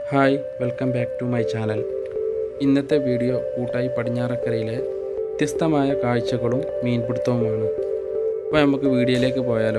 Hi welcome back to my channel ഇന്നത്തെ video കൂട്ടായി പടിഞ്ഞാറക്കരയിലെ വ്യത്യസ്തമായ കാഴ്ചകളും മീൻപിടുത്തവുമാണ് അപ്പോൾ നമുക്ക് വീഡിയോയിലേക്ക് പോയാലോ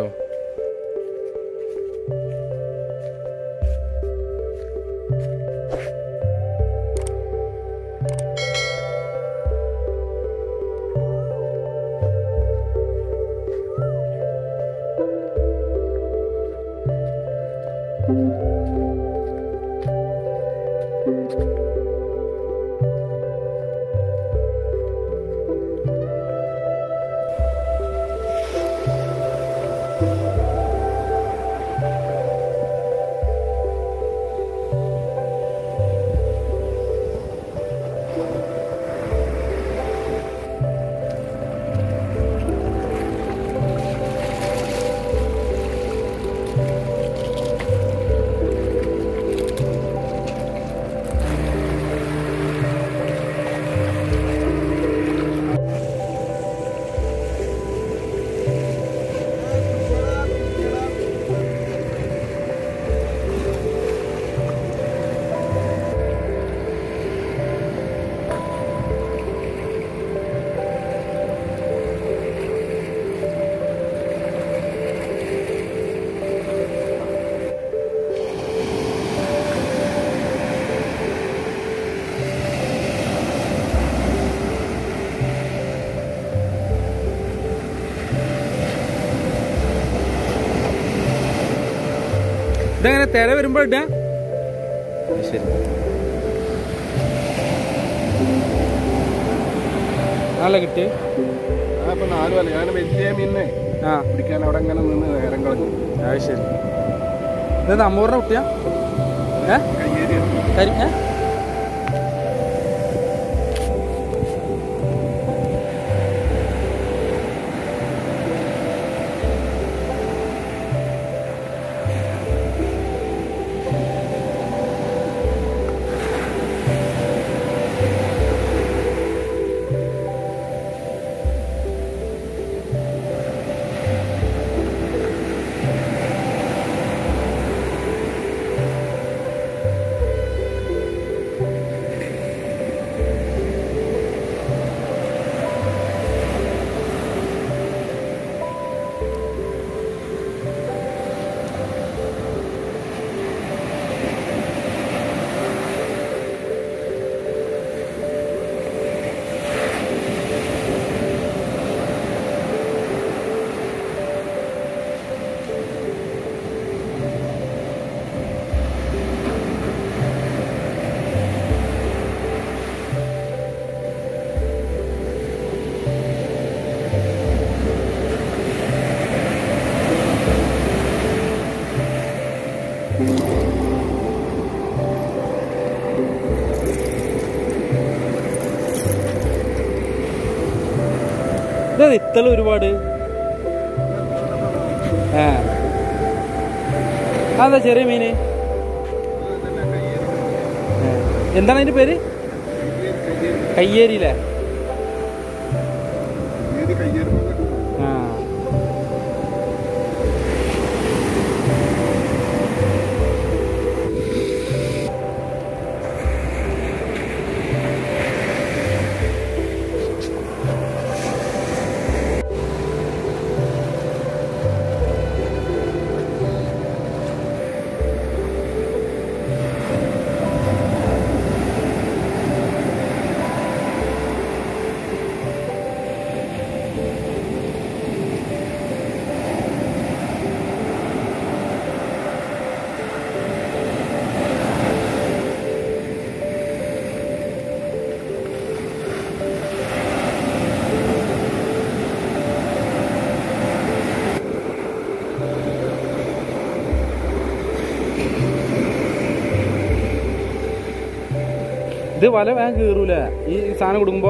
ഇതെങ്ങനെ തിര വരുമ്പോൾ ഇടാ ശരി നല്ല കിട്ടി ആ ഇപ്പൊ നാല് വല ഞാൻ വലിയ മീനിനെ ആ പിടിക്കാൻ അവിടെ അങ്ങനെ നിന്ന് നേരം കളഞ്ഞു അത് ശരി ഇത് നമ്മൂറിനെ കുട്ടിയാ ഏ കയ്യേരിയാണ് കരി ഏ ഇത് ഇത്തള ഒരുപാട് ആ അതെന്താ ചെറിയ മീന് ആ. എന്താണ് അതിന്റെ പേര് കയ്യേരിയിലെ ഏത് കയ്യേരി ആ ഇത് വല വേഗം കീറൂലേ ഈ സാധനം കൊടുക്കുമ്പോ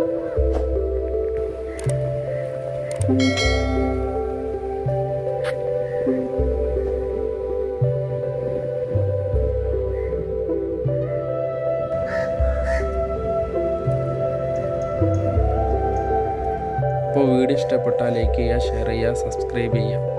അപ്പോൾ വീഡിയോ ഇഷ്ടപ്പെട്ടാൽ ലൈക്ക് ചെയ്യുക ഷെയർ ചെയ്യുക സബ്സ്ക്രൈബ് ചെയ്യുക